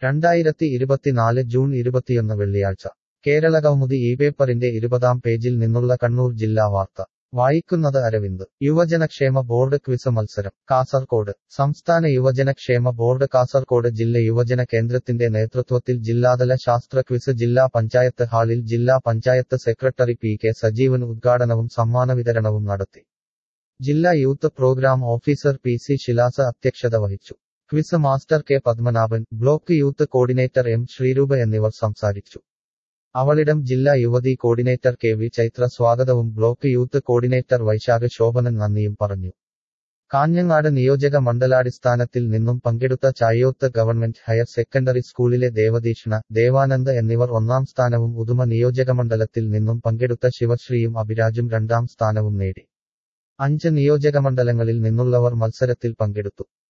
രണ്ടായിരത്തി ഇരുപത്തിനാല് ജൂൺ ഇരുപത്തിയൊന്ന് വെള്ളിയാഴ്ച കേരള കൗമുദി ഈ പേപ്പറിന്റെ ഇരുപതാം പേജിൽ നിന്നുള്ള കണ്ണൂർ ജില്ലാ വാർത്ത വായിക്കുന്നത് അരവിന്ദ് യുവജനക്ഷേമ ബോർഡ് ക്വിസ് മത്സരം കാസർകോട് സംസ്ഥാന യുവജനക്ഷേമ ബോർഡ് കാസർകോട് ജില്ല യുവജന കേന്ദ്രത്തിന്റെ നേതൃത്വത്തിൽ ജില്ലാതല ശാസ്ത്ര ക്വിസ് ജില്ലാ പഞ്ചായത്ത് ഹാളിൽ ജില്ലാ panchayat secretary P K Sajeevan ഉദ്ഘാടനവും സമ്മാന വിതരണവും നടത്തി ജില്ലാ youth programme officer P C Shilasa അധ്യക്ഷത വഹിച്ചു quiz master K Padmanabhan block youth coordinator M Sreerupa എന്നിവർ സംസാരിച്ചു അവളിടം ജില്ലാ യുവതി കോർഡിനേറ്റർ കെ വി ചൈത്ര സ്വാഗതവും block youth coordinator Vaishakha Shobhanan നന്ദിയും പറഞ്ഞു കാഞ്ഞങ്ങാട് നിയോജക മണ്ഡലാടിസ്ഥാനത്തിൽ നിന്നും പങ്കെടുത്ത ചായോത്ത് ഗവൺമെന്റ് ഹയർ സെക്കൻഡറി സ്കൂളിലെ ദേവദീഷ്ണ ദേവാനന്ദ് എന്നിവർ ഒന്നാം സ്ഥാനവും ഉദുമ നിയോജകമണ്ഡലത്തിൽ നിന്നും പങ്കെടുത്ത ശിവശ്രീയും അഭിരാജും രണ്ടാം സ്ഥാനവും നേടി അഞ്ച് നിയോജകമണ്ഡലങ്ങളിൽ നിന്നുള്ളവർ മത്സരത്തിൽ പങ്കെടുത്തു